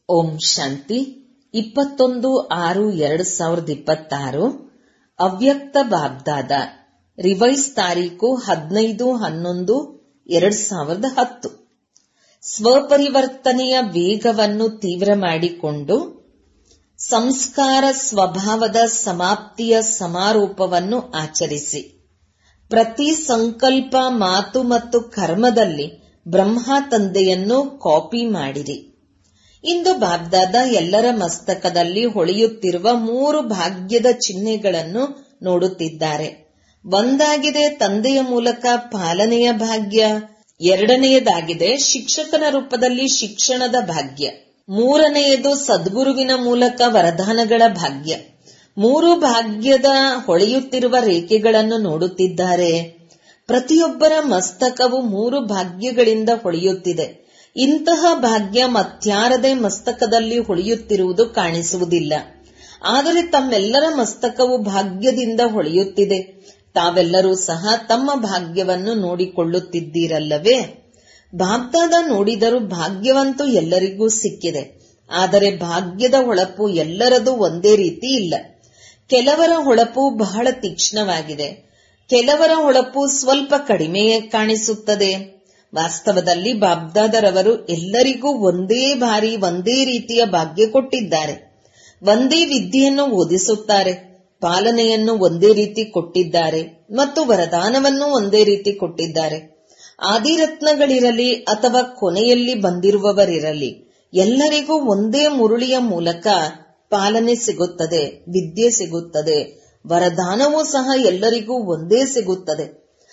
ಓಂ ಶಾಂತಿ ಇಪ್ಪತ್ತೊಂದು ಆರು ಎರಡು ಸಾವಿರದ ಇಪ್ಪತ್ತಾರು ಅವ್ಯಕ್ತ ಬಾಬ್ದಾದ ರಿವೈಸ್ ತಾರೀಕು ಹದಿನೈದು ಹನ್ನೊಂದು ಎರಡ್ ಸಾವಿರದ ಹತ್ತು ಸ್ವಪರಿವರ್ತನೆಯ ವೇಗವನ್ನು ತೀವ್ರ ಮಾಡಿಕೊಂಡು ಸಂಸ್ಕಾರ ಸ್ವಭಾವದ ಸಮಾಪ್ತಿಯ ಸಮಾರೋಪವನ್ನು ಆಚರಿಸಿ ಪ್ರತಿ ಸಂಕಲ್ಪ ಮಾತು ಮತ್ತು ಕರ್ಮದಲ್ಲಿ ಬ್ರಹ್ಮ ತಂದೆಯನ್ನು ಕಾಪಿ ಮಾಡಿರಿ ಇಂದು ಬಾಬ್ದಾದ ಎಲ್ಲರ ಮಸ್ತಕದಲ್ಲಿ ಹೊಳೆಯುತ್ತಿರುವ ಮೂರು ಭಾಗ್ಯದ ಚಿಹ್ನೆಗಳನ್ನು ನೋಡುತ್ತಿದ್ದಾರೆ ಒಂದಾಗಿದೆ ತಂದೆಯ ಮೂಲಕ ಪಾಲನೆಯ ಭಾಗ್ಯ ಎರಡನೆಯದಾಗಿದೆ ಶಿಕ್ಷಕನ ರೂಪದಲ್ಲಿ ಶಿಕ್ಷಣದ ಭಾಗ್ಯ ಮೂರನೆಯದು ಸದ್ಗುರುವಿನ ಮೂಲಕ ವರದಾನಗಳ ಭಾಗ್ಯ ಮೂರು ಭಾಗ್ಯದ ಹೊಳೆಯುತ್ತಿರುವ ರೇಖೆಗಳನ್ನು ನೋಡುತ್ತಿದ್ದಾರೆ ಪ್ರತಿಯೊಬ್ಬರ ಮಸ್ತಕವು ಮೂರು ಭಾಗ್ಯಗಳಿಂದ ಹೊಳೆಯುತ್ತಿದೆ ಇಂತಹ ಭಾಗ್ಯ ಮತ್ಯಾರದೇ ಮಸ್ತಕದಲ್ಲಿ ಹೊಳೆಯುತ್ತಿರುವುದು ಕಾಣಿಸುವುದಿಲ್ಲ ಆದರೆ ತಮ್ಮೆಲ್ಲರ ಮಸ್ತಕವು ಭಾಗ್ಯದಿಂದ ಹೊಳೆಯುತ್ತಿದೆ ತಾವೆಲ್ಲರೂ ಸಹ ತಮ್ಮ ಭಾಗ್ಯವನ್ನು ನೋಡಿಕೊಳ್ಳುತ್ತಿದ್ದೀರಲ್ಲವೇ ಬಾಬ್ದಾದ ನೋಡಿದರೂ ಭಾಗ್ಯವಂತೂ ಎಲ್ಲರಿಗೂ ಸಿಕ್ಕಿದೆ ಆದರೆ ಭಾಗ್ಯದ ಹೊಳಪು ಎಲ್ಲರದು ಒಂದೇ ರೀತಿ ಇಲ್ಲ ಕೆಲವರ ಹೊಳಪು ಬಹಳ ತೀಕ್ಷ್ಣವಾಗಿದೆ ಕೆಲವರ ಹೊಳಪು ಸ್ವಲ್ಪ ಕಡಿಮೆಯೇ ಕಾಣಿಸುತ್ತದೆ ವಾಸ್ತವದಲ್ಲಿ ಬಾಬ್ದಾದರವರು ಎಲ್ಲರಿಗೂ ಒಂದೇ ಬಾರಿ ಒಂದೇ ರೀತಿಯ ಭಾಗ್ಯ ಕೊಟ್ಟಿದ್ದಾರೆ ಒಂದೇ ವಿದ್ಯೆಯನ್ನು ಓದಿಸುತ್ತಾರೆ ಪಾಲನೆಯನ್ನು ಒಂದೇ ರೀತಿ ಕೊಟ್ಟಿದ್ದಾರೆ ಮತ್ತು ವರದಾನವನ್ನು ಒಂದೇ ರೀತಿ ಕೊಟ್ಟಿದ್ದಾರೆ ಆದಿರತ್ನಗಳಿರಲಿ ಅಥವಾ ಕೊನೆಯಲ್ಲಿ ಬಂದಿರುವವರಿರಲಿ ಎಲ್ಲರಿಗೂ ಒಂದೇ ಮುರುಳಿಯ ಮೂಲಕ ಪಾಲನೆ ಸಿಗುತ್ತದೆ ವಿದ್ಯೆ ಸಿಗುತ್ತದೆ ವರದಾನವೂ ಸಹ ಎಲ್ಲರಿಗೂ ಒಂದೇ ಸಿಗುತ್ತದೆ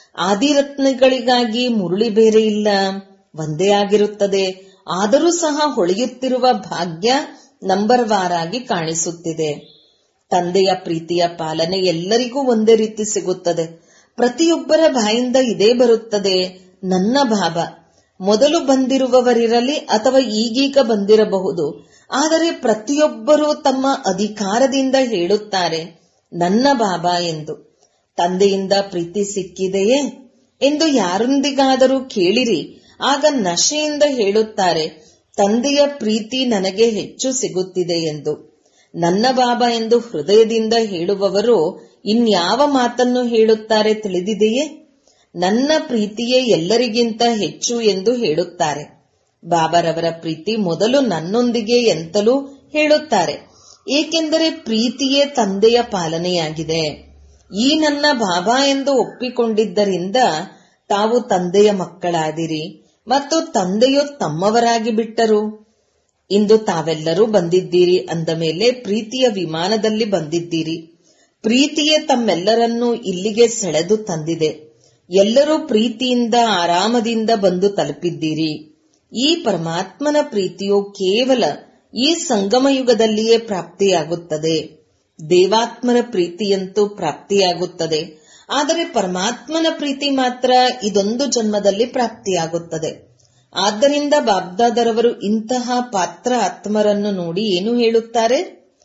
ಆದಿರತ್ನಗಳಿಗಾಗಿ ಮುರುಳಿ ಬೇರೆ ಇಲ್ಲ ಒಂದೇ ಆಗಿರುತ್ತದೆ ಆದರೂ ಸಹ ಹೊಳೆಯುತ್ತಿರುವ ಭಾಗ್ಯ ನಂಬರ್ ವಾರಾಗಿ ಕಾಣಿಸುತ್ತಿದೆ ತಂದೆಯ ಪ್ರೀತಿಯ ಪಾಲನೆ ಎಲ್ಲರಿಗೂ ಒಂದೇ ರೀತಿ ಸಿಗುತ್ತದೆ ಪ್ರತಿಯೊಬ್ಬರ ಬಾಯಿಂದ ಇದೇ ಬರುತ್ತದೆ ನನ್ನ ಭಾವ ಮೊದಲು ಬಂದಿರುವವರಿರಲಿ ಅಥವಾ ಈಗೀಗ ಬಂದಿರಬಹುದು ಆದರೆ ಪ್ರತಿಯೊಬ್ಬರೂ ತಮ್ಮ ಅಧಿಕಾರದಿಂದ ಹೇಳುತ್ತಾರೆ ನನ್ನ ಬಾಬಾ ಎಂದು ತಂದೆಯಿಂದ ಪ್ರೀತಿ ಸಿಕ್ಕಿದೆಯೇ ಎಂದು ಯಾರೊಂದಿಗಾದರೂ ಕೇಳಿರಿ ಆಗ ನಶೆಯಿಂದ ಹೇಳುತ್ತಾರೆ ತಂದೆಯ ಪ್ರೀತಿ ನನಗೆ ಹೆಚ್ಚು ಸಿಗುತ್ತಿದೆ ಎಂದು ನನ್ನ ಬಾಬಾ ಎಂದು ಹೃದಯದಿಂದ ಹೇಳುವವರು ಇನ್ಯಾವ ಮಾತನ್ನು ಹೇಳುತ್ತಾರೆ ತಿಳಿದಿದೆಯೇ ನನ್ನ ಪ್ರೀತಿಯೇ ಎಲ್ಲರಿಗಿಂತ ಹೆಚ್ಚು ಎಂದು ಹೇಳುತ್ತಾರೆ ಬಾಬಾರವರ ಪ್ರೀತಿ ಮೊದಲು ನನ್ನೊಂದಿಗೆ ಎಂತಲೂ ಹೇಳುತ್ತಾರೆ ಏಕೆಂದರೆ ಪ್ರೀತಿಯೇ ತಂದೆಯ ಪಾಲನೆಯಾಗಿದೆ ಈ ನನ್ನ ಬಾಬಾ ಎಂದು ಒಪ್ಪಿಕೊಂಡಿದ್ದರಿಂದ ತಾವು ತಂದೆಯ ಮಕ್ಕಳಾದಿರಿ ಮತ್ತು ತಂದೆಯು ತಮ್ಮವರಾಗಿ ಬಿಟ್ಟರು ಇಂದು ತಾವೆಲ್ಲರೂ ಬಂದಿದ್ದೀರಿ ಅಂದ ಮೇಲೆ ಪ್ರೀತಿಯ ವಿಮಾನದಲ್ಲಿ ಬಂದಿದ್ದೀರಿ ಪ್ರೀತಿಯೇ ತಮ್ಮೆಲ್ಲರನ್ನೂ ಇಲ್ಲಿಗೆ ಸೆಳೆದು ತಂದಿದೆ ಎಲ್ಲರೂ ಪ್ರೀತಿಯಿಂದ ಆರಾಮದಿಂದ ಬಂದು ತಲುಪಿದ್ದೀರಿ ಈ ಪರಮಾತ್ಮನ ಪ್ರೀತಿಯು ಕೇವಲ ಈ ಸಂಗಮ ಯುಗದಲ್ಲಿಯೇ ಪ್ರಾಪ್ತಿಯಾಗುತ್ತದೆ ದೇವಾತ್ಮರ ಪ್ರೀತಿಯಂತೂ ಪ್ರಾಪ್ತಿಯಾಗುತ್ತದೆ ಆದರೆ ಪರಮಾತ್ಮನ ಪ್ರೀತಿ ಮಾತ್ರ ಇದೊಂದು ಜನ್ಮದಲ್ಲಿ ಪ್ರಾಪ್ತಿಯಾಗುತ್ತದೆ ಆದ್ದರಿಂದ ಬಾಬ್ದಾದರವರು ಇಂತಹ ಪಾತ್ರ ಆತ್ಮರನ್ನು ನೋಡಿ ಏನು ಹೇಳುತ್ತಾರೆ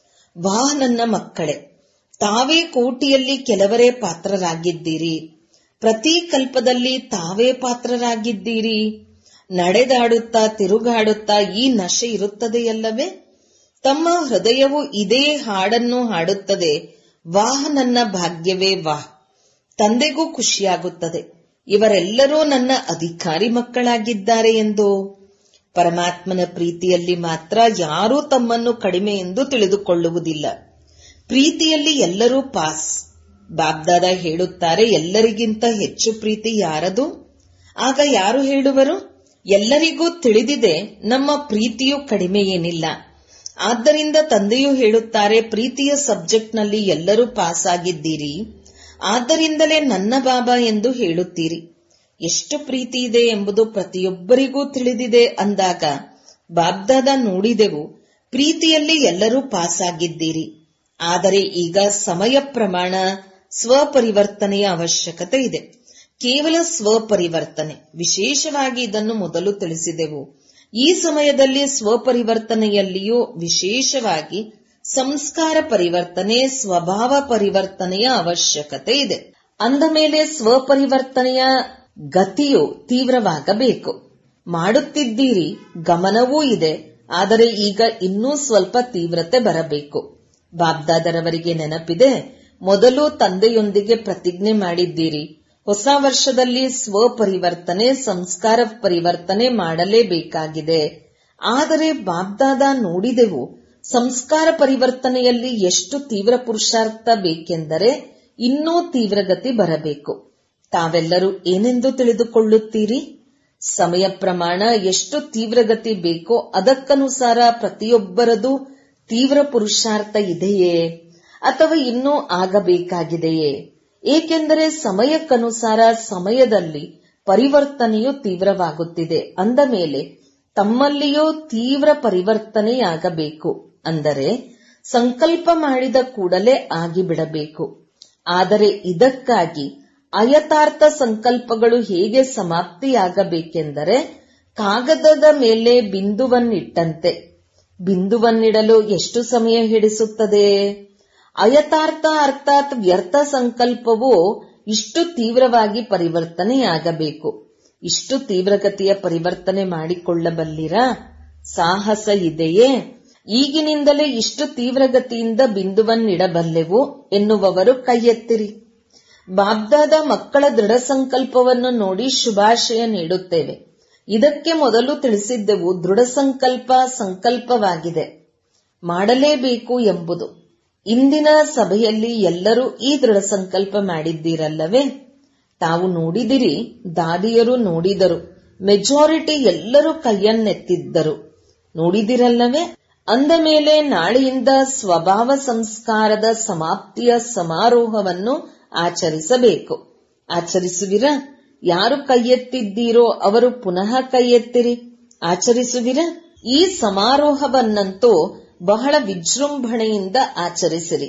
ವಾಹ್ ನನ್ನ ಮಕ್ಕಳೇ ತಾವೇ ಕೋಟಿಯಲ್ಲಿ ಕೆಲವರೇ ಪಾತ್ರರಾಗಿದ್ದೀರಿ ಪ್ರತಿ ಕಲ್ಪದಲ್ಲಿ ತಾವೇ ಪಾತ್ರರಾಗಿದ್ದೀರಿ ನಡೆದಾಡುತ್ತಾ ತಿರುಗಾಡುತ್ತಾ ಈ ನಶೆ ಇರುತ್ತದೆಯಲ್ಲವೇ ತಮ್ಮ ಹೃದಯವು ಇದೇ ಹಾಡನ್ನು ಹಾಡುತ್ತದೆ ವಾಹ್ ನನ್ನ ಭಾಗ್ಯವೇ ವಾಹ್ ತಂದೆಗೂ ಖುಷಿಯಾಗುತ್ತದೆ ಇವರೆಲ್ಲರೂ ನನ್ನ ಅಧಿಕಾರಿ ಮಕ್ಕಳಾಗಿದ್ದಾರೆ ಎಂದು ಪರಮಾತ್ಮನ ಪ್ರೀತಿಯಲ್ಲಿ ಮಾತ್ರ ಯಾರೂ ತಮ್ಮನ್ನು ಕಡಿಮೆ ಎಂದು ತಿಳಿದುಕೊಳ್ಳುವುದಿಲ್ಲ ಪ್ರೀತಿಯಲ್ಲಿ ಎಲ್ಲರೂ ಪಾಸ್ ಬಾಬ್ದಾದ ಹೇಳುತ್ತಾರೆ ಎಲ್ಲರಿಗಿಂತ ಹೆಚ್ಚು ಪ್ರೀತಿ ಯಾರದು ಆಗ ಯಾರು ಹೇಳುವರು ಎಲ್ಲರಿಗೂ ತಿಳಿದಿದೆ ನಮ್ಮ ಪ್ರೀತಿಯು ಕಡಿಮೆ ಏನಿಲ್ಲ ಆದ್ದರಿಂದ ತಂದೆಯು ಹೇಳುತ್ತಾರೆ ಪ್ರೀತಿಯ ಸಬ್ಜೆಕ್ಟ್ನಲ್ಲಿ ಎಲ್ಲರೂ ಪಾಸ್ ಆಗಿದ್ದೀರಿ ಆದ್ದರಿಂದಲೇ ನನ್ನ ಬಾಬಾ ಎಂದು ಹೇಳುತ್ತೀರಿ ಎಷ್ಟು ಪ್ರೀತಿ ಇದೆ ಎಂಬುದು ಪ್ರತಿಯೊಬ್ಬರಿಗೂ ತಿಳಿದಿದೆ ಅಂದಾಗ ಬಾಬ್ದಾದ ನೋಡಿದೆವು ಪ್ರೀತಿಯಲ್ಲಿ ಎಲ್ಲರೂ ಪಾಸ್ ಆಗಿದ್ದೀರಿ ಆದರೆ ಈಗ ಸಮಯ ಪ್ರಮಾಣ ಸ್ವಪರಿವರ್ತನೆಯ ಅವಶ್ಯಕತೆ ಇದೆ ಕೇವಲ ಸ್ವಪರಿವರ್ತನೆ ವಿಶೇಷವಾಗಿ ಇದನ್ನು ಮೊದಲು ತಿಳಿಸಿದೆವು ಈ ಸಮಯದಲ್ಲಿ ಸ್ವಪರಿವರ್ತನೆಯಲ್ಲಿಯೂ ವಿಶೇಷವಾಗಿ ಸಂಸ್ಕಾರ ಪರಿವರ್ತನೆ ಸ್ವಭಾವ ಪರಿವರ್ತನೆಯ ಅವಶ್ಯಕತೆ ಇದೆ ಅಂದ ಮೇಲೆ ಸ್ವಪರಿವರ್ತನೆಯ ಗತಿಯು ತೀವ್ರವಾಗಬೇಕು ಮಾಡುತ್ತಿದ್ದೀರಿ ಗಮನವೂ ಇದೆ ಆದರೆ ಈಗ ಇನ್ನೂ ಸ್ವಲ್ಪ ತೀವ್ರತೆ ಬರಬೇಕು ಬಾಬ್ದಾದರವರಿಗೆ ನೆನಪಿದೆ ಮೊದಲು ತಂದೆಯೊಂದಿಗೆ ಪ್ರತಿಜ್ಞೆ ಮಾಡಿದ್ದೀರಿ ಹೊಸ ವರ್ಷದಲ್ಲಿ ಸ್ವಪರಿವರ್ತನೆ ಸಂಸ್ಕಾರ ಪರಿವರ್ತನೆ ಮಾಡಲೇಬೇಕಾಗಿದೆ ಆದರೆ ಬಾಬ್ದಾದ ನೋಡಿದೆವು ಸಂಸ್ಕಾರ ಪರಿವರ್ತನೆಯಲ್ಲಿ ಎಷ್ಟು ತೀವ್ರ ಪುರುಷಾರ್ಥ ಬೇಕೆಂದರೆ ಇನ್ನೂ ತೀವ್ರಗತಿ ಬರಬೇಕು ತಾವೆಲ್ಲರೂ ಏನೆಂದು ತಿಳಿದುಕೊಳ್ಳುತ್ತೀರಿ ಸಮಯ ಪ್ರಮಾಣ ಎಷ್ಟು ತೀವ್ರಗತಿ ಬೇಕೋ ಅದಕ್ಕನುಸಾರ ಪ್ರತಿಯೊಬ್ಬರದು ತೀವ್ರ ಪುರುಷಾರ್ಥ ಇದೆಯೇ ಅಥವಾ ಇನ್ನೂ ಆಗಬೇಕಾಗಿದೆಯೇ ಏಕೆಂದರೆ ಸಮಯಕ್ಕನುಸಾರ ಸಮಯದಲ್ಲಿ ಪರಿವರ್ತನೆಯು ತೀವ್ರವಾಗುತ್ತಿದೆ ಅಂದ ಮೇಲೆ ತಮ್ಮಲ್ಲಿಯೂ ತೀವ್ರ ಪರಿವರ್ತನೆಯಾಗಬೇಕು ಅಂದರೆ ಸಂಕಲ್ಪ ಮಾಡಿದ ಕೂಡಲೇ ಆಗಿಬಿಡಬೇಕು ಆದರೆ ಇದಕ್ಕಾಗಿ ಅಯಥಾರ್ಥ ಸಂಕಲ್ಪಗಳು ಹೇಗೆ ಸಮಾಪ್ತಿಯಾಗಬೇಕೆಂದರೆ ಕಾಗದದ ಮೇಲೆ ಬಿಂದುವನ್ನಿಟ್ಟಂತೆ ಬಿಂದುವನ್ನಿಡಲು ಎಷ್ಟು ಸಮಯ ಹಿಡಿಸುತ್ತದೆ ಅಯಥಾರ್ಥ ಅರ್ಥಾತ್ ವ್ಯರ್ಥ ಸಂಕಲ್ಪವು ಇಷ್ಟು ತೀವ್ರವಾಗಿ ಪರಿವರ್ತನೆಯಾಗಬೇಕು ಇಷ್ಟು ತೀವ್ರಗತಿಯ ಪರಿವರ್ತನೆ ಮಾಡಿಕೊಳ್ಳಬಲ್ಲಿರಾ ಸಾಹಸ ಇದೆಯೇ ಈಗಿನಿಂದಲೇ ಇಷ್ಟು ತೀವ್ರಗತಿಯಿಂದ ಬಿಂದುವನ್ನಿಡಬಲ್ಲೆವು ಎನ್ನುವವರು ಕೈಯೆತ್ತಿರಿ ಬಾಬ್ದಾದ ಮಕ್ಕಳ ದೃಢ ಸಂಕಲ್ಪವನ್ನು ನೋಡಿ ಶುಭಾಶಯ ನೀಡುತ್ತೇವೆ ಇದಕ್ಕೆ ಮೊದಲು ತಿಳಿಸಿದ್ದೆವು ದೃಢ ಸಂಕಲ್ಪ ಸಂಕಲ್ಪವಾಗಿದೆ ಮಾಡಲೇಬೇಕು ಎಂಬುದು ಇಂದಿನ ಸಭೆಯಲ್ಲಿ ಎಲ್ಲರೂ ಈ ದೃಢ ಸಂಕಲ್ಪ ಮಾಡಿದ್ದೀರಲ್ಲವೇ ತಾವು ನೋಡಿದಿರಿ ದಾದಿಯರು ನೋಡಿದರು ಮೆಜಾರಿಟಿ ಎಲ್ಲರೂ ಕೈಯನ್ನೆತ್ತಿದ್ದರು ನೋಡಿದಿರಲ್ಲವೇ ಅಂದ ಮೇಲೆ ನಾಳೆಯಿಂದ ಸ್ವಭಾವ ಸಂಸ್ಕಾರದ ಸಮಾಪ್ತಿಯ ಸಮಾರೋಹವನ್ನು ಆಚರಿಸಬೇಕು ಆಚರಿಸುವಿರಾ ಯಾರು ಕೈಯೆತ್ತಿದ್ದೀರೋ ಅವರು ಪುನಃ ಕೈಯೆತ್ತಿರಿ ಆಚರಿಸುವಿರ ಈ ಸಮಾರೋಹವನ್ನಂತೂ ಬಹಳ ವಿಜೃಂಭಣೆಯಿಂದ ಆಚರಿಸಿರಿ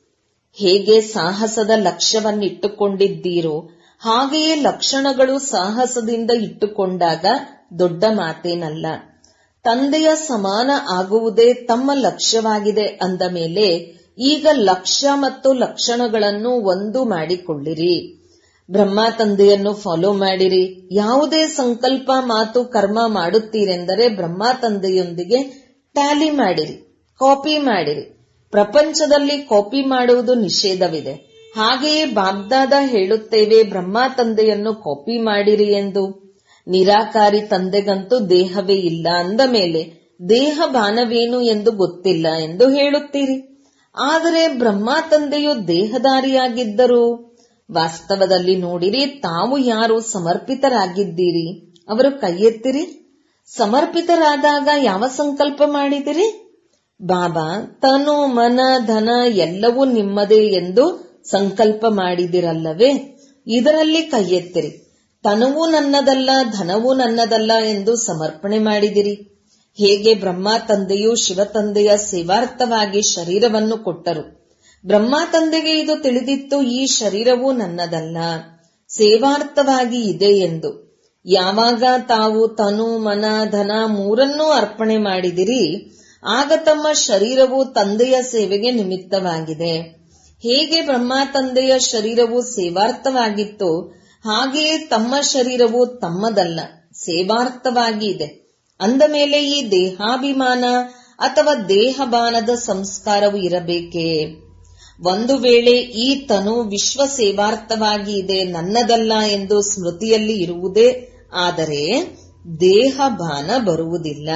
ಹೇಗೆ ಸಾಹಸದ ಲಕ್ಷ್ಯವನ್ನಿಟ್ಟುಕೊಂಡಿದ್ದೀರೋ ಹಾಗೆಯೇ ಲಕ್ಷಣಗಳು ಸಾಹಸದಿಂದ ಇಟ್ಟುಕೊಂಡಾಗ ದೊಡ್ಡ ಮಾತೇನಲ್ಲ ತಂದೆಯ ಸಮಾನ ಆಗುವುದೇ ತಮ್ಮ ಲಕ್ಷ್ಯವಾಗಿದೆ ಅಂದ ಮೇಲೆ ಈಗ ಲಕ್ಷ್ಯ ಮತ್ತು ಲಕ್ಷಣಗಳನ್ನು ಒಂದು ಮಾಡಿಕೊಳ್ಳಿರಿ ಬ್ರಹ್ಮ ತಂದೆಯನ್ನು ಫಾಲೋ ಮಾಡಿರಿ ಯಾವುದೇ ಸಂಕಲ್ಪ ಮಾತು ಕರ್ಮ ಮಾಡುತ್ತೀರೆಂದರೆ ಬ್ರಹ್ಮ ತಂದೆಯೊಂದಿಗೆ ಟ್ಯಾಲಿ ಮಾಡಿರಿ ಕಾಪಿ ಮಾಡಿರಿ ಪ್ರಪಂಚದಲ್ಲಿ ಕಾಪಿ ಮಾಡುವುದು ನಿಷೇಧವಿದೆ ಹಾಗೆಯೇ ಬಾಗ್ದಾದ ಹೇಳುತ್ತೇವೆ ಬ್ರಹ್ಮ ತಂದೆಯನ್ನು ಕಾಪಿ ಮಾಡಿರಿ ಎಂದು ನಿರಾಕಾರಿ ತಂದೆಗಂತೂ ದೇಹವೇ ಇಲ್ಲ ಅಂದ ಮೇಲೆ ದೇಹ ಬಾನವೇನು ಎಂದು ಗೊತ್ತಿಲ್ಲ ಎಂದು ಹೇಳುತ್ತೀರಿ ಆದರೆ ಬ್ರಹ್ಮ ತಂದೆಯು ದೇಹದಾರಿಯಾಗಿದ್ದರು ವಾಸ್ತವದಲ್ಲಿ ನೋಡಿರಿ ತಾವು ಯಾರು ಸಮರ್ಪಿತರಾಗಿದ್ದೀರಿ ಅವರು ಕೈಯೆತ್ತಿರಿ ಸಮರ್ಪಿತರಾದಾಗ ಯಾವ ಸಂಕಲ್ಪ ಮಾಡಿದಿರಿ ಬಾಬಾ ತನು ಮನ ಧನ ಎಲ್ಲವೂ ನಿಮ್ಮದೇ ಎಂದು ಸಂಕಲ್ಪ ಮಾಡಿದಿರಲ್ಲವೇ ಇದರಲ್ಲಿ ಕೈಯೆತ್ತಿರಿ ತನವೂ ನನ್ನದಲ್ಲ ಧನವೂ ನನ್ನದಲ್ಲ ಎಂದು ಸಮರ್ಪಣೆ ಮಾಡಿದಿರಿ ಹೇಗೆ ಬ್ರಹ್ಮ ತಂದೆಯು ಶಿವತಂದೆಯ ಸೇವಾರ್ಥವಾಗಿ ಶರೀರವನ್ನು ಕೊಟ್ಟರು ಬ್ರಹ್ಮ ತಂದೆಗೆ ಇದು ತಿಳಿದಿತ್ತು ಈ ಶರೀರವು ನನ್ನದಲ್ಲ ಸೇವಾರ್ಥವಾಗಿ ಇದೆ ಎಂದು ಯಾವಾಗ ತಾವು ತನು ಮನ ಧನ ಮೂರನ್ನೂ ಅರ್ಪಣೆ ಮಾಡಿದಿರಿ ಆಗ ತಮ್ಮ ಶರೀರವು ತಂದೆಯ ಸೇವೆಗೆ ನಿಮಿತ್ತವಾಗಿದೆ ಹೇಗೆ ಬ್ರಹ್ಮ ತಂದೆಯ ಶರೀರವು ಸೇವಾರ್ಥವಾಗಿತ್ತು ಹಾಗೆಯೇ ತಮ್ಮ ಶರೀರವು ತಮ್ಮದಲ್ಲ ಸೇವಾರ್ಥವಾಗಿ ಇದೆ ಅಂದ ಮೇಲೆ ಈ ದೇಹಾಭಿಮಾನ ಅಥವಾ ದೇಹಬಾನದ ಸಂಸ್ಕಾರವು ಇರಬೇಕೇ ಒಂದು ವೇಳೆ ಈ ತನು ವಿಶ್ವ ಸೇವಾರ್ಥವಾಗಿ ಇದೆ ನನ್ನದಲ್ಲ ಎಂದು ಸ್ಮೃತಿಯಲ್ಲಿ ಇರುವುದೇ ಆದರೆ ದೇಹಬಾನ ಬರುವುದಿಲ್ಲ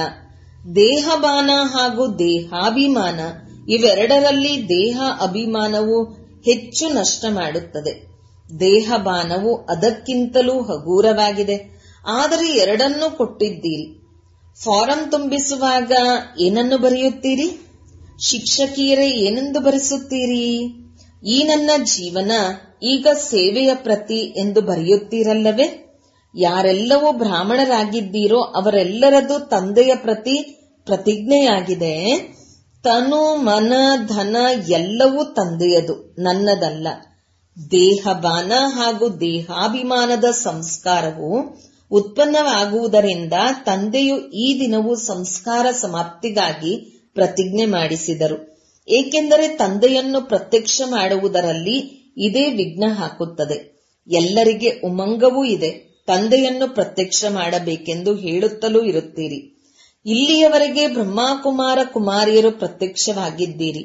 ದೇಹಬಾನ ಹಾಗೂ ದೇಹಾಭಿಮಾನ ಇವೆರಡರಲ್ಲಿ ದೇಹ ಅಭಿಮಾನವು ಹೆಚ್ಚು ನಷ್ಟ ಮಾಡುತ್ತದೆ ದೇಹಬಾನವು ಅದಕ್ಕಿಂತಲೂ ಹಗೂರವಾಗಿದೆ ಆದರೆ ಎರಡನ್ನೂ ಕೊಟ್ಟಿದ್ದೀರಿ ಫಾರಂ ತುಂಬಿಸುವಾಗ ಏನನ್ನು ಬರೆಯುತ್ತೀರಿ ಶಿಕ್ಷಕಿಯರೇ ಏನೆಂದು ಬರೆಸುತ್ತೀರಿ ಈ ನನ್ನ ಜೀವನ ಈಗ ಸೇವೆಯ ಪ್ರತಿ ಎಂದು ಬರೆಯುತ್ತೀರಲ್ಲವೇ ಯಾರೆಲ್ಲವೂ ಬ್ರಾಹ್ಮಣರಾಗಿದ್ದೀರೋ ಅವರೆಲ್ಲರದು ತಂದೆಯ ಪ್ರತಿ ಪ್ರತಿಜ್ಞೆಯಾಗಿದೆ ತನು ಮನ ಧನ ಎಲ್ಲವೂ ತಂದೆಯದು ನನ್ನದಲ್ಲ ದೇಹಬಾನ ಹಾಗೂ ದೇಹಾಭಿಮಾನದ ಸಂಸ್ಕಾರವು ಉತ್ಪನ್ನವಾಗುವುದರಿಂದ ತಂದೆಯು ಈ ದಿನವೂ ಸಂಸ್ಕಾರ ಸಮಾಪ್ತಿಗಾಗಿ ಪ್ರತಿಜ್ಞೆ ಮಾಡಿಸಿದರು ಏಕೆಂದರೆ ತಂದೆಯನ್ನು ಪ್ರತ್ಯಕ್ಷ ಮಾಡುವುದರಲ್ಲಿ ಇದೇ ವಿಘ್ನ ಹಾಕುತ್ತದೆ ಎಲ್ಲರಿಗೆ ಉಮಂಗವೂ ಇದೆ ತಂದೆಯನ್ನು ಪ್ರತ್ಯಕ್ಷ ಮಾಡಬೇಕೆಂದು ಹೇಳುತ್ತಲೂ ಇರುತ್ತೀರಿ ಇಲ್ಲಿಯವರೆಗೆ ಬ್ರಹ್ಮಕುಮಾರ ಕುಮಾರಿಯರು ಪ್ರತ್ಯಕ್ಷವಾಗಿದ್ದೀರಿ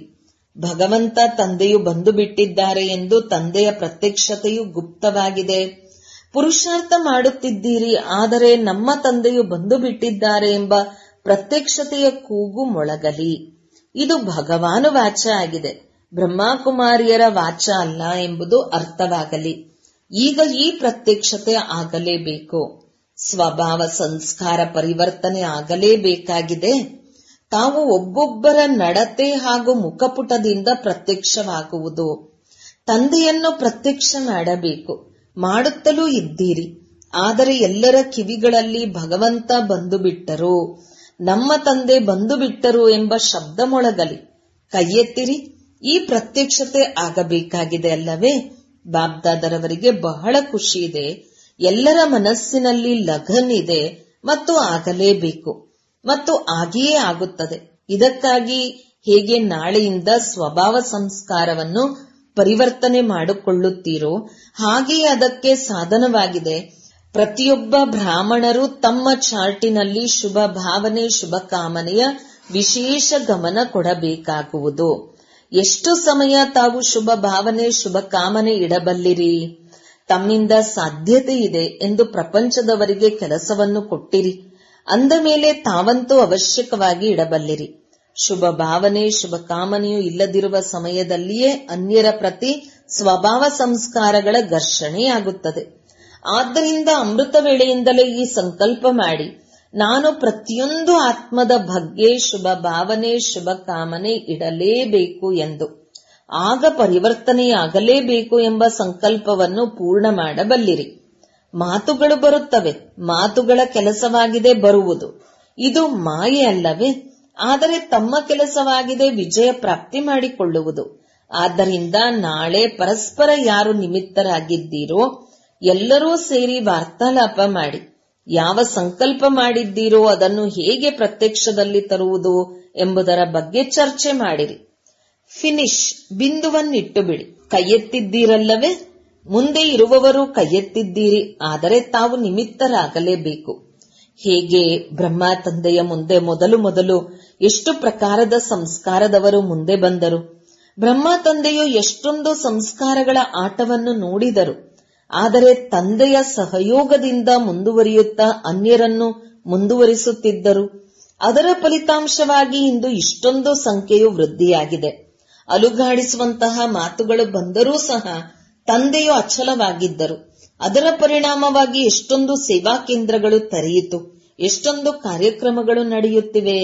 ಭಗವಂತ ತಂದೆಯು ಬಂದು ಬಿಟ್ಟಿದ್ದಾರೆ ಎಂದು ತಂದೆಯ ಪ್ರತ್ಯಕ್ಷತೆಯು ಗುಪ್ತವಾಗಿದೆ ಪುರುಷಾರ್ಥ ಮಾಡುತ್ತಿದ್ದೀರಿ ಆದರೆ ನಮ್ಮ ತಂದೆಯು ಬಂದು ಬಿಟ್ಟಿದ್ದಾರೆ ಎಂಬ ಪ್ರತ್ಯಕ್ಷತೆಯ ಕೂಗು ಮೊಳಗಲಿ ಇದು ಭಗವಾನು ವಾಚ ಆಗಿದೆ ಬ್ರಹ್ಮಕುಮಾರಿಯರ ವಾಚ ಅಲ್ಲ ಎಂಬುದು ಅರ್ಥವಾಗಲಿ ಈಗ ಈ ಪ್ರತ್ಯಕ್ಷತೆ ಆಗಲೇಬೇಕು ಸ್ವಭಾವ ಸಂಸ್ಕಾರ ಪರಿವರ್ತನೆ ಆಗಲೇಬೇಕಾಗಿದೆ ತಾವು ಒಬ್ಬೊಬ್ಬರ ನಡತೆ ಹಾಗೂ ಮುಖಪುಟದಿಂದ ಪ್ರತ್ಯಕ್ಷವಾಗುವುದು ತಂದೆಯನ್ನು ಪ್ರತ್ಯಕ್ಷ ಮಾಡಬೇಕು ಮಾಡುತ್ತಲೂ ಇದ್ದೀರಿ ಆದರೆ ಎಲ್ಲರ ಕಿವಿಗಳಲ್ಲಿ ಭಗವಂತ ಬಂದು ಬಿಟ್ಟರು ನಮ್ಮ ತಂದೆ ಬಂದು ಬಿಟ್ಟರು ಎಂಬ ಶಬ್ದ ಮೊಳಗಲಿ ಕೈಯೆತ್ತಿರಿ ಈ ಪ್ರತ್ಯಕ್ಷತೆ ಆಗಬೇಕಾಗಿದೆ ಅಲ್ಲವೇ ಬಾಬ್ದಾದರವರಿಗೆ ಬಹಳ ಖುಷಿ ಇದೆ ಎಲ್ಲರ ಮನಸ್ಸಿನಲ್ಲಿ ಲಘನ್ ಇದೆ ಮತ್ತು ಆಗಲೇಬೇಕು ಮತ್ತು ಆಗಿಯೇ ಆಗುತ್ತದೆ ಇದಕ್ಕಾಗಿ ಹೇಗೆ ನಾಳೆಯಿಂದ ಸ್ವಭಾವ ಸಂಸ್ಕಾರವನ್ನು ಪರಿವರ್ತನೆ ಮಾಡಿಕೊಳ್ಳುತ್ತೀರೋ ಹಾಗೆಯೇ ಅದಕ್ಕೆ ಸಾಧನವಾಗಿದೆ ಪ್ರತಿಯೊಬ್ಬ ಬ್ರಾಹ್ಮಣರು ತಮ್ಮ ಚಾರ್ಟಿನಲ್ಲಿ ಶುಭ ಭಾವನೆ ಶುಭ ಕಾಮನೆಯ ವಿಶೇಷ ಗಮನ ಕೊಡಬೇಕಾಗುವುದು ಎಷ್ಟು ಸಮಯ ತಾವು ಶುಭ ಭಾವನೆ ಶುಭ ಕಾಮನೆ ಇಡಬಲ್ಲಿರಿ ತಮ್ಮಿಂದ ಸಾಧ್ಯತೆ ಇದೆ ಎಂದು ಪ್ರಪಂಚದವರಿಗೆ ಕೆಲಸವನ್ನು ಕೊಟ್ಟಿರಿ ಅಂದ ಮೇಲೆ ತಾವಂತೂ ಅವಶ್ಯಕವಾಗಿ ಇಡಬಲ್ಲಿರಿ ಶುಭ ಭಾವನೆ ಶುಭ ಕಾಮನೆಯು ಇಲ್ಲದಿರುವ ಸಮಯದಲ್ಲಿಯೇ ಅನ್ಯರ ಪ್ರತಿ ಸ್ವಭಾವ ಸಂಸ್ಕಾರಗಳ ಘರ್ಷಣೆಯಾಗುತ್ತದೆ ಆದ್ದರಿಂದ ಅಮೃತ ವೇಳೆಯಿಂದಲೇ ಈ ಸಂಕಲ್ಪ ಮಾಡಿ ನಾನು ಪ್ರತಿಯೊಂದು ಆತ್ಮದ ಬಗ್ಗೆ ಶುಭ ಭಾವನೆ ಶುಭ ಕಾಮನೆ ಇಡಲೇಬೇಕು ಎಂದು ಆಗ ಪರಿವರ್ತನೆಯಾಗಲೇಬೇಕು ಎಂಬ ಸಂಕಲ್ಪವನ್ನು ಪೂರ್ಣ ಮಾಡಬಲ್ಲಿರಿ ಮಾತುಗಳು ಬರುತ್ತವೆ ಮಾತುಗಳ ಕೆಲಸವಾಗಿದೆ ಬರುವುದು ಇದು ಮಾಯೆ ಅಲ್ಲವೇ ಆದರೆ ತಮ್ಮ ಕೆಲಸವಾಗಿದೆ ವಿಜಯ ಪ್ರಾಪ್ತಿ ಮಾಡಿಕೊಳ್ಳುವುದು ಆದ್ದರಿಂದ ನಾಳೆ ಪರಸ್ಪರ ಯಾರು ನಿಮಿತ್ತರಾಗಿದ್ದೀರೋ ಎಲ್ಲರೂ ಸೇರಿ ವಾರ್ತಾಲಾಪ ಮಾಡಿ ಯಾವ ಸಂಕಲ್ಪ ಮಾಡಿದ್ದೀರೋ ಅದನ್ನು ಹೇಗೆ ಪ್ರತ್ಯಕ್ಷದಲ್ಲಿ ತರುವುದು ಎಂಬುದರ ಬಗ್ಗೆ ಚರ್ಚೆ ಮಾಡಿರಿ ಫಿನಿಶ್ ಬಿಂದುವನ್ನಿಟ್ಟು ಬಿಡಿ ಕೈಯೆತ್ತಿದ್ದೀರಲ್ಲವೇ ಮುಂದೆ ಇರುವವರು ಕೈಯೆತ್ತಿದ್ದೀರಿ ಆದರೆ ತಾವು ನಿಮಿತ್ತರಾಗಲೇಬೇಕು ಹೇಗೆ ಬ್ರಹ್ಮ ತಂದೆಯ ಮುಂದೆ ಮೊದಲು ಮೊದಲು ಎಷ್ಟು ಪ್ರಕಾರದ ಸಂಸ್ಕಾರದವರು ಮುಂದೆ ಬಂದರು ಬ್ರಹ್ಮ ತಂದೆಯು ಎಷ್ಟೊಂದು ಸಂಸ್ಕಾರಗಳ ಆಟವನ್ನು ನೋಡಿದರು ಆದರೆ ತಂದೆಯ ಸಹಯೋಗದಿಂದ ಮುಂದುವರಿಯುತ್ತಾ ಅನ್ಯರನ್ನು ಮುಂದುವರಿಸುತ್ತಿದ್ದರು ಅದರ ಫಲಿತಾಂಶವಾಗಿ ಇಂದು ಇಷ್ಟೊಂದು ಸಂಖ್ಯೆಯು ವೃದ್ಧಿಯಾಗಿದೆ ಅಲುಗಾಡಿಸುವಂತಹ ಮಾತುಗಳು ಬಂದರೂ ಸಹ ತಂದೆಯು ಅಚಲವಾಗಿದ್ದರು ಅದರ ಪರಿಣಾಮವಾಗಿ ಎಷ್ಟೊಂದು ಸೇವಾ ಕೇಂದ್ರಗಳು ತೆರೆಯಿತು ಎಷ್ಟೊಂದು ಕಾರ್ಯಕ್ರಮಗಳು ನಡೆಯುತ್ತಿವೆ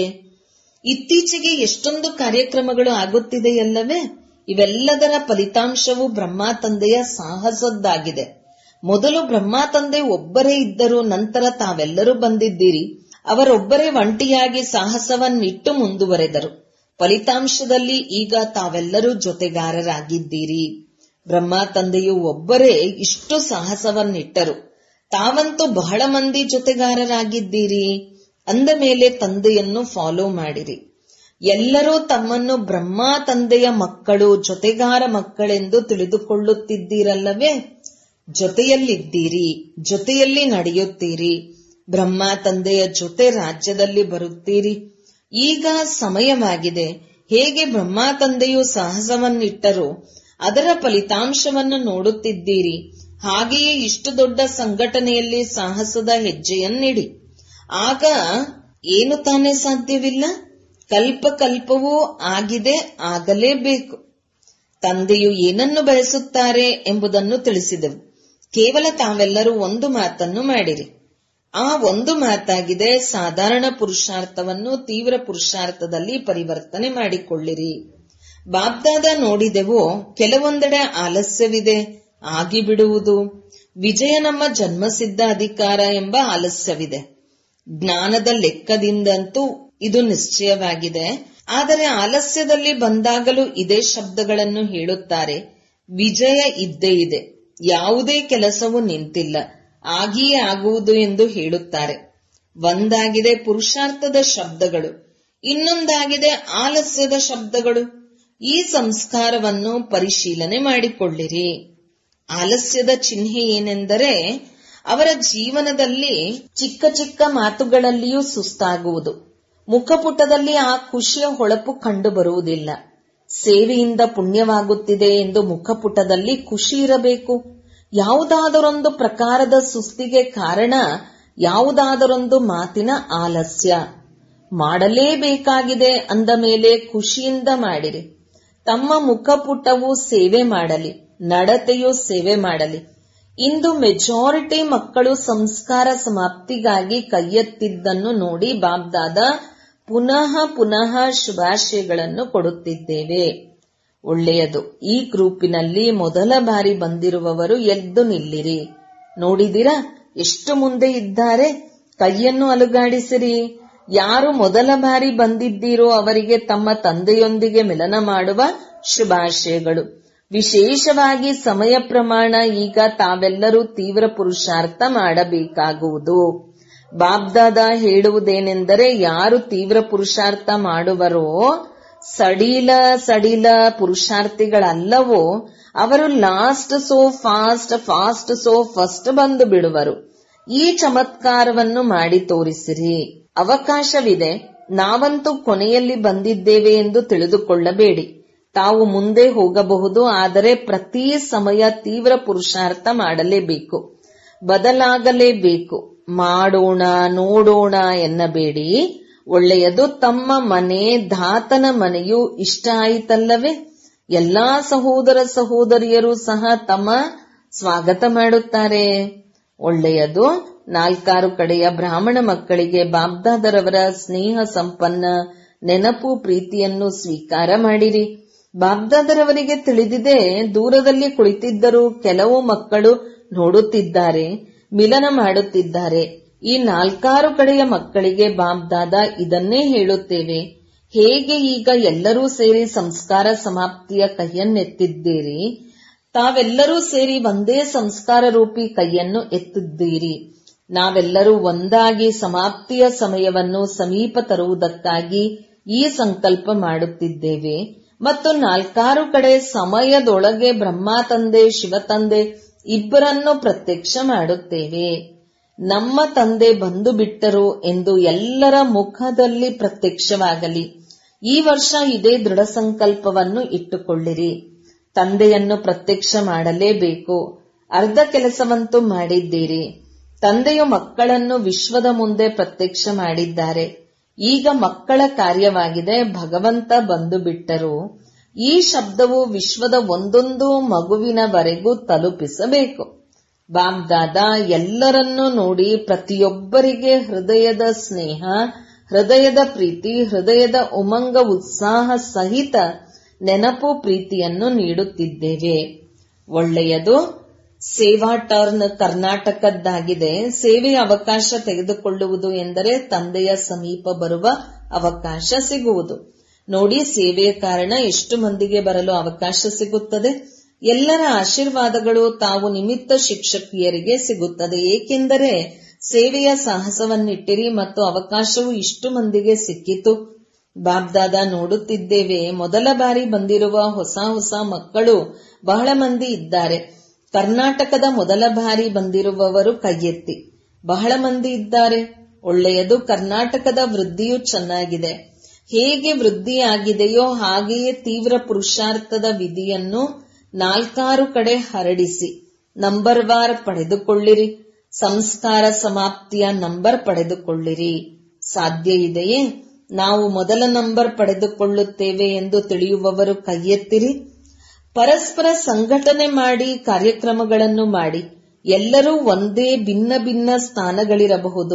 ಇತ್ತೀಚೆಗೆ ಎಷ್ಟೊಂದು ಕಾರ್ಯಕ್ರಮಗಳು ಆಗುತ್ತಿದೆಯಲ್ಲವೇ ಇವೆಲ್ಲದರ ಫಲಿತಾಂಶವು ಬ್ರಹ್ಮ ತಂದೆಯ ಸಾಹಸದ್ದಾಗಿದೆ ಮೊದಲು ಬ್ರಹ್ಮ ತಂದೆ ಒಬ್ಬರೇ ಇದ್ದರು ನಂತರ ತಾವೆಲ್ಲರೂ ಬಂದಿದ್ದೀರಿ ಅವರೊಬ್ಬರೇ ಒಂಟಿಯಾಗಿ ಸಾಹಸವನ್ನಿಟ್ಟು ಮುಂದುವರೆದರು ಫಲಿತಾಂಶದಲ್ಲಿ ಈಗ ತಾವೆಲ್ಲರೂ ಜೊತೆಗಾರರಾಗಿದ್ದೀರಿ ಬ್ರಹ್ಮ ತಂದೆಯು ಒಬ್ಬರೇ ಇಷ್ಟು ಸಾಹಸವನ್ನಿಟ್ಟರು ತಾವಂತೂ ಬಹಳ ಮಂದಿ ಜೊತೆಗಾರರಾಗಿದ್ದೀರಿ ಅಂದ ಮೇಲೆ ತಂದೆಯನ್ನು ಫಾಲೋ ಮಾಡಿರಿ ಎಲ್ಲರೂ ತಮ್ಮನ್ನು ಬ್ರಹ್ಮ ತಂದೆಯ ಮಕ್ಕಳು ಜೊತೆಗಾರ ಮಕ್ಕಳೆಂದು ತಿಳಿದುಕೊಳ್ಳುತ್ತಿದ್ದೀರಲ್ಲವೇ ಜೊತೆಯಲ್ಲಿದ್ದೀರಿ ಜೊತೆಯಲ್ಲಿ ನಡೆಯುತ್ತೀರಿ ಬ್ರಹ್ಮ ತಂದೆಯ ಜೊತೆ ರಾಜ್ಯದಲ್ಲಿ ಬರುತ್ತೀರಿ ಈಗ ಸಮಯವಾಗಿದೆ ಹೇಗೆ ಬ್ರಹ್ಮ ತಂದೆಯು ಸಾಹಸವನ್ನಿಟ್ಟರು ಅದರ ಫಲಿತಾಂಶವನ್ನು ನೋಡುತ್ತಿದ್ದೀರಿ ಹಾಗೆಯೇ ಇಷ್ಟು ದೊಡ್ಡ ಸಂಘಟನೆಯಲ್ಲಿ ಸಾಹಸದ ಹೆಜ್ಜೆಯನ್ನಿಡಿ ಆಗ ಏನು ತಾನೇ ಸಾಧ್ಯವಿಲ್ಲ ಕಲ್ಪ ಕಲ್ಪವೂ ಆಗಿದೆ ಆಗಲೇಬೇಕು ತಂದೆಯು ಏನನ್ನು ಬಯಸುತ್ತಾರೆ ಎಂಬುದನ್ನು ತಿಳಿಸಿದೆವು ಕೇವಲ ತಾವೆಲ್ಲರೂ ಒಂದು ಮಾತನ್ನು ಮಾಡಿರಿ ಆ ಒಂದು ಮಾತಾಗಿದೆ ಸಾಧಾರಣ ಪುರುಷಾರ್ಥವನ್ನು ತೀವ್ರ ಪುರುಷಾರ್ಥದಲ್ಲಿ ಪರಿವರ್ತನೆ ಮಾಡಿಕೊಳ್ಳಿರಿ ಬಾಬ್ದಾದ ನೋಡಿದೆವು ಕೆಲವೊಂದೆಡೆ ಆಲಸ್ಯವಿದೆ ಆಗಿಬಿಡುವುದು ವಿಜಯ ನಮ್ಮ ಜನ್ಮಸಿದ್ಧ ಅಧಿಕಾರ ಎಂಬ ಆಲಸ್ಯವಿದೆ ಜ್ಞಾನದ ಲೆಕ್ಕದಿಂದಂತೂ ಇದು ನಿಶ್ಚಯವಾಗಿದೆ ಆದರೆ ಆಲಸ್ಯದಲ್ಲಿ ಬಂದಾಗಲೂ ಇದೇ ಶಬ್ದಗಳನ್ನು ಹೇಳುತ್ತಾರೆ ವಿಜಯ ಇದ್ದೇ ಇದೆ ಯಾವುದೇ ಕೆಲಸವು ನಿಂತಿಲ್ಲ ಆಗಿಯೇ ಆಗುವುದು ಎಂದು ಹೇಳುತ್ತಾರೆ ಒಂದಾಗಿದೆ ಪುರುಷಾರ್ಥದ ಶಬ್ದಗಳು ಇನ್ನೊಂದಾಗಿದೆ ಆಲಸ್ಯದ ಶಬ್ದಗಳು ಈ ಸಂಸ್ಕಾರವನ್ನು ಪರಿಶೀಲನೆ ಮಾಡಿಕೊಳ್ಳಿರಿ ಆಲಸ್ಯದ ಚಿಹ್ನೆ ಏನೆಂದರೆ ಅವರ ಜೀವನದಲ್ಲಿ ಚಿಕ್ಕ ಚಿಕ್ಕ ಮಾತುಗಳಲ್ಲಿಯೂ ಸುಸ್ತಾಗುವುದು ಮುಖಪುಟದಲ್ಲಿ ಆ ಖುಷಿಯ ಹೊಳಪು ಕಂಡು ಬರುವುದಿಲ್ಲ ಸೇವೆಯಿಂದ ಪುಣ್ಯವಾಗುತ್ತಿದೆ ಎಂದು ಮುಖಪುಟದಲ್ಲಿ ಖುಷಿ ಇರಬೇಕು ಯಾವುದಾದರೊಂದು ಪ್ರಕಾರದ ಸುಸ್ತಿಗೆ ಕಾರಣ ಯಾವುದಾದರೊಂದು ಮಾತಿನ ಆಲಸ್ಯ ಮಾಡಲೇಬೇಕಾಗಿದೆ ಅಂದ ಮೇಲೆ ಖುಷಿಯಿಂದ ಮಾಡಿರಿ ತಮ್ಮ ಮುಖಪುಟವು ಸೇವೆ ಮಾಡಲಿ ನಡತೆಯು ಸೇವೆ ಮಾಡಲಿ ಇಂದು ಮೆಜಾರಿಟಿ ಮಕ್ಕಳು ಸಂಸ್ಕಾರ ಸಮಾಪ್ತಿಗಾಗಿ ಕೈಯೆತ್ತಿದ್ದನ್ನು ನೋಡಿ ಬಾಬ್ದಾದ ಪುನಃ ಪುನಃ ಶುಭಾಶಯಗಳನ್ನು ಕೊಡುತ್ತಿದ್ದೇವೆ ಒಳ್ಳೆಯದು ಈ ಗ್ರೂಪಿನಲ್ಲಿ ಮೊದಲ ಬಾರಿ ಬಂದಿರುವವರು ಎದ್ದು ನಿಲ್ಲಿರಿ ನೋಡಿದಿರಾ ಎಷ್ಟು ಮುಂದೆ ಇದ್ದಾರೆ ಕೈಯನ್ನು ಅಲುಗಾಡಿಸಿರಿ ಯಾರು ಮೊದಲ ಬಾರಿ ಬಂದಿದ್ದೀರೋ ಅವರಿಗೆ ತಮ್ಮ ತಂದೆಯೊಂದಿಗೆ ಮಿಲನ ಮಾಡುವ ಶುಭಾಶಯಗಳು ವಿಶೇಷವಾಗಿ ಸಮಯ ಪ್ರಮಾಣ ಈಗ ತಾವೆಲ್ಲರೂ ತೀವ್ರ ಪುರುಷಾರ್ಥ ಮಾಡಬೇಕಾಗುವುದು ಬಾಬ್ದಾದ ಹೇಳುವುದೇನೆಂದರೆ ಯಾರು ತೀವ್ರ ಪುರುಷಾರ್ಥ ಮಾಡುವರೋ ಸಡಿಲ ಸಡಿಲ ಪುರುಷಾರ್ಥಿಗಳಲ್ಲವೋ ಅವರು last so fast fast so first ಬಂದು ಬಿಡುವರು ಈ ಚಮತ್ಕಾರವನ್ನು ಮಾಡಿ ತೋರಿಸಿರಿ ಅವಕಾಶವಿದೆ ನಾವಂತೂ ಕೊನೆಯಲ್ಲಿ ಬಂದಿದ್ದೇವೆ ಎಂದು ತಿಳಿದುಕೊಳ್ಳಬೇಡಿ ತಾವು ಮುಂದೆ ಹೋಗಬಹುದು ಆದರೆ ಪ್ರತಿ ಸಮಯ ತೀವ್ರ ಪುರುಷಾರ್ಥ ಮಾಡಲೇಬೇಕು ಬದಲಾಗಲೇಬೇಕು ಮಾಡೋಣ ನೋಡೋಣ ಎನ್ನಬೇಡಿ ಒಳ್ಳೆಯದು ತಮ್ಮ ಮನೆ ಧಾತನ ಮನೆಯು ಇಷ್ಟ ಆಯಿತಲ್ಲವೇ ಎಲ್ಲಾ ಸಹೋದರ ಸಹೋದರಿಯರು ಸಹ ತಮ್ಮ ಸ್ವಾಗತ ಮಾಡುತ್ತಾರೆ ಒಳ್ಳೆಯದು ನಾಲ್ಕಾರು ಕಡೆಯ ಬ್ರಾಹ್ಮಣ ಮಕ್ಕಳಿಗೆ ಬಾಬ್ದಾದರವರ ಸ್ನೇಹ ಸಂಪನ್ನ ನೆನಪು ಪ್ರೀತಿಯನ್ನು ಸ್ವೀಕಾರ ಮಾಡಿರಿ ಬಾಬ್ದಾದರವರಿಗೆ ತಿಳಿದಿದೆ ದೂರದಲ್ಲಿ ಕುಳಿತಿದ್ದರೂ ಕೆಲವು ಮಕ್ಕಳು ನೋಡುತ್ತಿದ್ದಾರೆ ಮಿಲನ ಮಾಡುತ್ತಿದ್ದಾರೆ ಈ ನಾಲ್ಕಾರು ಕಡೆಯ ಮಕ್ಕಳಿಗೆ ಬಾಬ್ದಾದ ಇದನ್ನೇ ಹೇಳುತ್ತೇವೆ ಹೇಗೆ ಈಗ ಎಲ್ಲರೂ ಸೇರಿ ಸಂಸ್ಕಾರ ಸಮಾಪ್ತಿಯ ಕೈಯನ್ನೆತ್ತಿದ್ದೀರಿ ತಾವೆಲ್ಲರೂ ಸೇರಿ ಒಂದೇ ಸಂಸ್ಕಾರ ರೂಪಿ ಕೈಯನ್ನು ಎತ್ತಿದ್ದೀರಿ ನಾವೆಲ್ಲರೂ ಒಂದಾಗಿ ಸಮಾಪ್ತಿಯ ಸಮಯವನ್ನು ಸಮೀಪ ತರುವುದಕ್ಕಾಗಿ ಈ ಸಂಕಲ್ಪ ಮಾಡುತ್ತಿದ್ದೇವೆ ಮತ್ತು ನಾಲ್ಕಾರು ಕಡೆ ಸಮಯದೊಳಗೆ ಬ್ರಹ್ಮ ತಂದೆ ಶಿವ ತಂದೆ ಇಬ್ಬರನ್ನು ಪ್ರತ್ಯಕ್ಷ ಮಾಡುತ್ತೇವೆ ನಮ್ಮ ತಂದೆ ಬಂದು ಬಿಟ್ಟರು ಎಂದು ಎಲ್ಲರ ಮುಖದಲ್ಲಿ ಪ್ರತ್ಯಕ್ಷವಾಗಲಿ ಈ ವರ್ಷ ಇದೇ ದೃಢ ಸಂಕಲ್ಪವನ್ನು ಇಟ್ಟುಕೊಳ್ಳಿರಿ ತಂದೆಯನ್ನು ಪ್ರತ್ಯಕ್ಷ ಮಾಡಲೇಬೇಕು ಅರ್ಧ ಕೆಲಸವಂತೂ ಮಾಡಿದ್ದೀರಿ ತಂದೆಯು ಮಕ್ಕಳನ್ನು ವಿಶ್ವದ ಮುಂದೆ ಪ್ರತ್ಯಕ್ಷ ಮಾಡಿದ್ದಾರೆ ಈಗ ಮಕ್ಕಳ ಕಾರ್ಯವಾಗಿದೆ ಭಗವಂತ ಬಂದು ಬಿಟ್ಟರು ಈ ಶಬ್ದವು ವಿಶ್ವದ ಒಂದೊಂದು ಮಗುವಿನವರೆಗೂ ತಲುಪಿಸಬೇಕು ಬಾಬ್ದಾದ ಎಲ್ಲರನ್ನೂ ನೋಡಿ ಪ್ರತಿಯೊಬ್ಬರಿಗೆ ಹೃದಯದ ಸ್ನೇಹ ಹೃದಯದ ಪ್ರೀತಿ ಹೃದಯದ ಉಮಂಗ ಉತ್ಸಾಹ ಸಹಿತ ನೆನಪು ಪ್ರೀತಿಯನ್ನು ನೀಡುತ್ತಿದ್ದೇವೆ ಒಳ್ಳೆಯದು ಸೇವಾ ಟರ್ನ್ ಕರ್ನಾಟಕದ್ದಾಗಿದೆ ಸೇವೆಯ ಅವಕಾಶ ತೆಗೆದುಕೊಳ್ಳುವುದು ಎಂದರೆ ತಂದೆಯ ಸಮೀಪ ಬರುವ ಅವಕಾಶ ಸಿಗುವುದು ನೋಡಿ ಸೇವೆಯ ಕಾರಣ ಎಷ್ಟು ಮಂದಿಗೆ ಬರಲು ಅವಕಾಶ ಸಿಗುತ್ತದೆ ಎಲ್ಲರ ಆಶೀರ್ವಾದಗಳು ತಾವು ನಿಮಿತ್ತ ಶಿಕ್ಷಕಿಯರಿಗೆ ಸಿಗುತ್ತದೆ ಏಕೆಂದರೆ ಸೇವೆಯ ಸಾಹಸವನ್ನಿಟ್ಟಿರಿ ಮತ್ತು ಅವಕಾಶವು ಇಷ್ಟು ಮಂದಿಗೆ ಸಿಕ್ಕಿತು ಬಾಬ್ದಾದ ನೋಡುತ್ತಿದ್ದೇವೆ ಮೊದಲ ಬಾರಿ ಬಂದಿರುವ ಹೊಸ ಹೊಸ ಮಕ್ಕಳು ಬಹಳ ಮಂದಿ ಇದ್ದಾರೆ ಕರ್ನಾಟಕದ ಮೊದಲ ಬಾರಿ ಬಂದಿರುವವರು ಕೈಯೆತ್ತಿ ಬಹಳ ಮಂದಿ ಇದ್ದಾರೆ ಒಳ್ಳೆಯದು ಕರ್ನಾಟಕದ ವೃದ್ಧಿಯು ಚೆನ್ನಾಗಿದೆ ಹೇಗೆ ವೃದ್ಧಿಯಾಗಿದೆಯೋ ಹಾಗೆಯೇ ತೀವ್ರ ಪುರುಷಾರ್ಥದ ವಿಧಿಯನ್ನು ನಾಲ್ಕಾರು ಕಡೆ ಹರಡಿಸಿ ನಂಬರ್ ವಾರ್ ಪಡೆದುಕೊಳ್ಳಿರಿ ಸಂಸ್ಕಾರ ಸಮಾಪ್ತಿಯ ನಂಬರ್ ಪಡೆದುಕೊಳ್ಳಿರಿ ಸಾಧ್ಯ ಇದೆಯೇ ನಾವು ಮೊದಲ ನಂಬರ್ ಪಡೆದುಕೊಳ್ಳುತ್ತೇವೆ ಎಂದು ತಿಳಿಯುವವರು ಕೈಯೆತ್ತಿರಿ ಪರಸ್ಪರ ಸಂಘಟನೆ ಮಾಡಿ ಕಾರ್ಯಕ್ರಮಗಳನ್ನು ಮಾಡಿ ಎಲ್ಲರೂ ಒಂದೇ ಭಿನ್ನ ಭಿನ್ನ ಸ್ಥಾನಗಳಿರಬಹುದು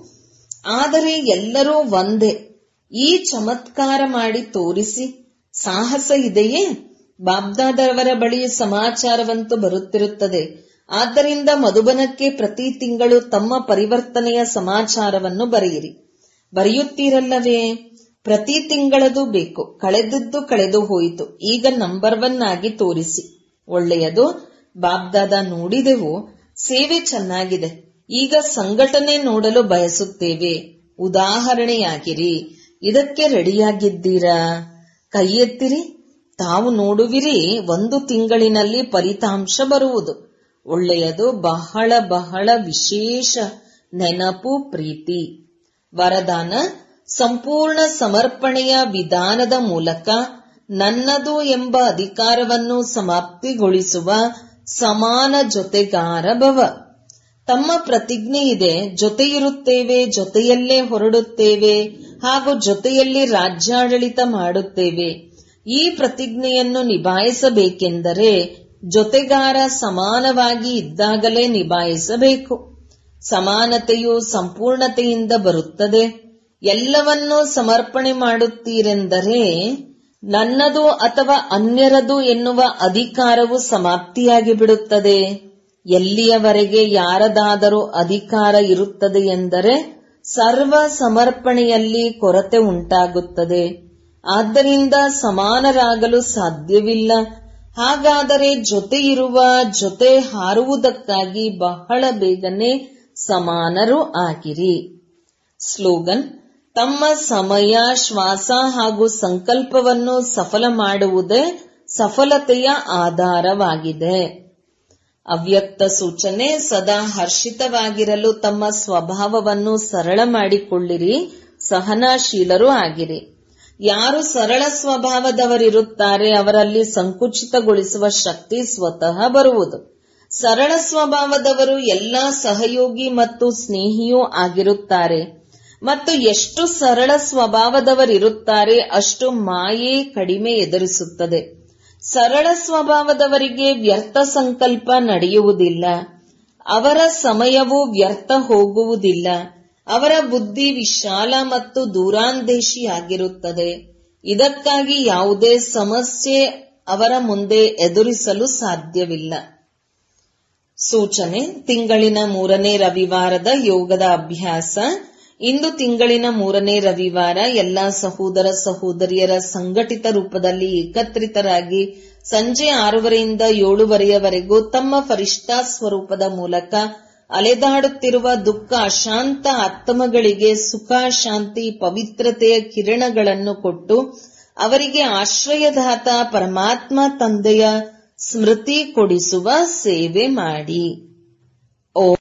ಆದರೆ ಎಲ್ಲರೂ ಒಂದೇ ಈ ಚಮತ್ಕಾರ ಮಾಡಿ ತೋರಿಸಿ ಸಾಹಸ ಇದೆಯೇ ಬಾಬ್ದಾದರವರ ಬಳಿ ಸಮಾಚಾರವಂತೂ ಬರುತ್ತಿರುತ್ತದೆ ಆದ್ದರಿಂದ ಮಧುಬನಕ್ಕೆ ಪ್ರತಿ ತಿಂಗಳು ತಮ್ಮ ಪರಿವರ್ತನೆಯ ಸಮಾಚಾರವನ್ನು ಬರೆಯಿರಿ ಬರೆಯುತ್ತೀರಲ್ಲವೇ ಪ್ರತಿ ತಿಂಗಳದು ಬೇಕು ಕಳೆದದ್ದು ಕಳೆದು ಹೋಯಿತು ಈಗ ನಂಬರ್ ಒನ್ ಆಗಿ ತೋರಿಸಿ ಒಳ್ಳೆಯದು ಬಾಬ್ದಾದ ನೋಡಿದೆವು ಸೇವೆ ಚೆನ್ನಾಗಿದೆ ಈಗ ಸಂಘಟನೆ ನೋಡಲು ಬಯಸುತ್ತೇವೆ ಉದಾಹರಣೆಯಾಗಿರಿ ಇದಕ್ಕೆ ರೆಡಿಯಾಗಿದ್ದೀರಾ ಕೈ ಎತ್ತಿರಿ ತಾವು ನೋಡುವಿರಿ ಒಂದು ತಿಂಗಳಿನಲ್ಲಿ ಫಲಿತಾಂಶ ಬರುವುದು ಒಳ್ಳೆಯದು ಬಹಳ ಬಹಳ ವಿಶೇಷ ನೆನಪು ಪ್ರೀತಿ ವರದಾನ ಸಂಪೂರ್ಣ ಸಮರ್ಪಣೆಯ ವಿಧಾನದ ಮೂಲಕ ನನ್ನದು ಎಂಬ ಅಧಿಕಾರವನ್ನು ಸಮಾಪ್ತಿಗೊಳಿಸುವ ಸಮಾನ ಜೊತೆಗಾರ ಭವ ತಮ್ಮ ಪ್ರತಿಜ್ಞೆ ಇದೆ ಜೊತೆಯಿರುತ್ತೇವೆ ಜೊತೆಯಲ್ಲೇ ಹೊರಡುತ್ತೇವೆ ಹಾಗೂ ಜೊತೆಯಲ್ಲಿ ರಾಜ್ಯಾಡಳಿತ ಮಾಡುತ್ತೇವೆ ಈ ಪ್ರತಿಜ್ಞೆಯನ್ನು ನಿಭಾಯಿಸಬೇಕೆಂದರೆ ಜೊತೆಗಾರ ಸಮಾನವಾಗಿ ಇದ್ದಾಗಲೇ ನಿಭಾಯಿಸಬೇಕು ಸಮಾನತೆಯು ಸಂಪೂರ್ಣತೆಯಿಂದ ಬರುತ್ತದೆ ಎಲ್ಲವನ್ನೂ ಸಮರ್ಪಣೆ ಮಾಡುತ್ತೀರೆಂದರೆ ನನ್ನದು ಅಥವಾ ಅನ್ಯರದು ಎನ್ನುವ ಅಧಿಕಾರವು ಸಮಾಪ್ತಿಯಾಗಿ ಬಿಡುತ್ತದೆ ಎಲ್ಲಿಯವರೆಗೆ ಯಾರದಾದರೂ ಅಧಿಕಾರ ಇರುತ್ತದೆ ಎಂದರೆ ಸರ್ವ ಸಮರ್ಪಣೆಯಲ್ಲಿ ಕೊರತೆ ಉಂಟಾಗುತ್ತದೆ ಆದ್ದರಿಂದ ಸಮಾನರಾಗಲು ಸಾಧ್ಯವಿಲ್ಲ ಹಾಗಾದರೆ ಜೊತೆ ಇರುವ ಜೊತೆ ಹಾರುವುದಕ್ಕಾಗಿ ಬಹಳ ಬೇಗನೆ ಸಮಾನರು ಆಗಿರಿ ಸ್ಲೋಗನ್ ತಮ್ಮ ಸಮಯ ಶ್ವಾಸ ಹಾಗೂ ಸಂಕಲ್ಪವನ್ನು ಸಫಲ ಮಾಡುವುದೇ ಸಫಲತೆಯ ಆಧಾರವಾಗಿದೆ ಅವ್ಯಕ್ತ ಸೂಚನೆ ಸದಾ ಹರ್ಷಿತವಾಗಿರಲು ತಮ್ಮ ಸ್ವಭಾವವನ್ನು ಸರಳ ಮಾಡಿಕೊಳ್ಳಿರಿ ಸಹನಾಶೀಲರೂ ಆಗಿರಿ ಯಾರು ಸರಳ ಸ್ವಭಾವದವರಿರುತ್ತಾರೆ ಅವರಲ್ಲಿ ಸಂಕುಚಿತಗೊಳಿಸುವ ಶಕ್ತಿ ಸ್ವತಃ ಬರುವುದು ಸರಳ ಸ್ವಭಾವದವರು ಎಲ್ಲ ಸಹಯೋಗಿ ಮತ್ತು ಸ್ನೇಹಿಯೂ ಆಗಿರುತ್ತಾರೆ ಮತ್ತು ಎಷ್ಟು ಸರಳ ಸ್ವಭಾವದವರಿರುತ್ತಾರೆ ಅಷ್ಟು ಮಾಯೆ ಕಡಿಮೆ ಎದುರಿಸುತ್ತದೆ ಸರಳ ಸ್ವಭಾವದವರಿಗೆ ವ್ಯರ್ಥ ಸಂಕಲ್ಪ ನಡೆಯುವುದಿಲ್ಲ ಅವರ ಸಮಯವು ವ್ಯರ್ಥ ಹೋಗುವುದಿಲ್ಲ ಅವರ ಬುದ್ಧಿ ವಿಶಾಲ ಮತ್ತು ದೂರಾಂದೇಶಿಯಾಗಿರುತ್ತದೆ ಇದಕ್ಕಾಗಿ ಯಾವುದೇ ಸಮಸ್ಯೆ ಅವರ ಮುಂದೆ ಎದುರಿಸಲು ಸಾಧ್ಯವಿಲ್ಲ ಸೂಚನೆ ತಿಂಗಳಿನ ಮೂರನೇ ರವಿವಾರದ ಯೋಗದ ಅಭ್ಯಾಸ ಇಂದು ತಿಂಗಳಿನ ಮೂರನೇ ರವಿವಾರ ಎಲ್ಲಾ ಸಹೋದರ ಸಹೋದರಿಯರ ಸಂಘಟಿತ ರೂಪದಲ್ಲಿ ಏಕತ್ರಿತರಾಗಿ ಸಂಜೆ ಆರೂವರೆಯಿಂದ ಏಳುವರೆಯವರೆಗೂ ತಮ್ಮ ಫರಿಷ್ಠಾ ಸ್ವರೂಪದ ಮೂಲಕ ಅಲೆದಾಡುತ್ತಿರುವ ದುಃಖ ಅಶಾಂತ ಆತ್ಮಗಳಿಗೆ ಸುಖ ಶಾಂತಿ ಪವಿತ್ರತೆಯ ಕಿರಣಗಳನ್ನು ಕೊಟ್ಟು ಅವರಿಗೆ ಆಶ್ರಯದಾತ ಪರಮಾತ್ಮ ತಂದೆಯ ಸ್ಮೃತಿ ಕೊಡಿಸುವ ಸೇವೆ ಮಾಡಿ ಓ